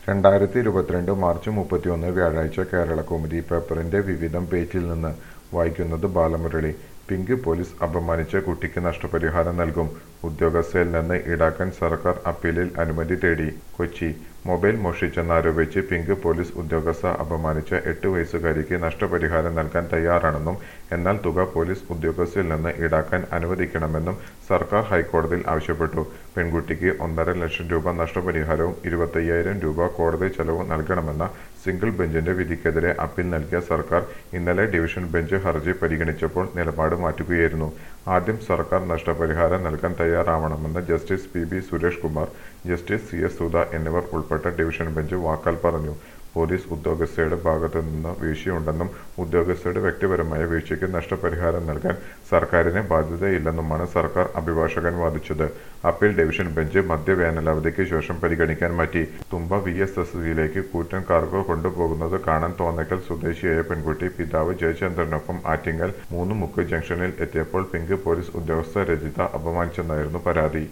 രണ്ടായിരത്തി ഇരുപത്തിരണ്ട് മാർച്ച് മുപ്പത്തിയൊന്ന് വ്യാഴാഴ്ച കേരളകൗമുദി പേപ്പറിന്റെ വിവിധം പേജിൽ നിന്ന് വായിക്കുന്നത് ബാലമുരളി പിങ്ക് പോലീസ് അപമാനിച്ച കുട്ടിക്ക് നഷ്ടപരിഹാരം നൽകും ഉദ്യോഗസ്ഥയിൽ നിന്ന് ഈടാക്കാൻ സർക്കാർ അപ്പീലിൽ അനുമതി തേടി കൊച്ചി മൊബൈൽ മോഷ്ടിച്ചെന്നാരോപിച്ച് പിങ്ക് പോലീസ് ഉദ്യോഗസ്ഥ അപമാനിച്ച എട്ട് വയസ്സുകാരിക്ക് നഷ്ടപരിഹാരം നൽകാൻ തയ്യാറാണെന്നും എന്നാൽ തുക പോലീസ് ഉദ്യോഗസ്ഥയിൽ നിന്ന് ഈടാക്കാൻ അനുവദിക്കണമെന്നും സർക്കാർ ഹൈക്കോടതിയിൽ ആവശ്യപ്പെട്ടു പെൺകുട്ടിക്ക് ഒന്നര ലക്ഷം രൂപ നഷ്ടപരിഹാരവും ഇരുപത്തയ്യായിരം രൂപ കോടതി ചെലവും നൽകണമെന്ന സിംഗിൾ ബെഞ്ചിന്റെ വിധിക്കെതിരെ അപ്പീൽ നൽകിയ സർക്കാർ ഇന്നലെ ഡിവിഷൻ ബെഞ്ച് ഹർജി പരിഗണിച്ചപ്പോൾ നിലപാട് മാറ്റുകയായിരുന്നു ആദ്യം സർക്കാർ നഷ്ടപരിഹാരം നൽകാൻ തയ്യാറാവണമെന്ന് justice P B Suresh Kumar justice C S Sudha എന്നിവർ ഉൾപ്പെട്ട ഡിവിഷൻ ബെഞ്ച് വാക്കാൽ പറഞ്ഞു പോലീസ് ഉദ്യോഗസ്ഥയുടെ ഭാഗത്തു നിന്ന് വീഴ്ചയുണ്ടെന്നും ഉദ്യോഗസ്ഥയുടെ വ്യക്തിപരമായ വീഴ്ചയ്ക്ക് നഷ്ടപരിഹാരം നൽകാൻ സർക്കാരിന് ബാധ്യതയില്ലെന്നുമാണ് സർക്കാർ അഭിഭാഷകൻ വാദിച്ചത് അപ്പീൽ ഡിവിഷൻ ബെഞ്ച് മധ്യവേനലവധിക്ക് ശേഷം പരിഗണിക്കാൻ മാറ്റി തുമ്പ വി എസ് എസ് സിയിലേക്ക് കൂറ്റൻ കാർഗോ കൊണ്ടുപോകുന്നത് കാണാൻ തോന്നക്കൽ സ്വദേശിയായ പെൺകുട്ടി പിതാവ് ജയചന്ദ്രനൊപ്പം ആറ്റിങ്ങൽ മൂന്ന് മുക്ക് ജംഗ്ഷനിൽ എത്തിയപ്പോൾ പിങ്ക് പോലീസ് ഉദ്യോഗസ്ഥ രജിത അപമാനിച്ചെന്നായിരുന്നു പരാതി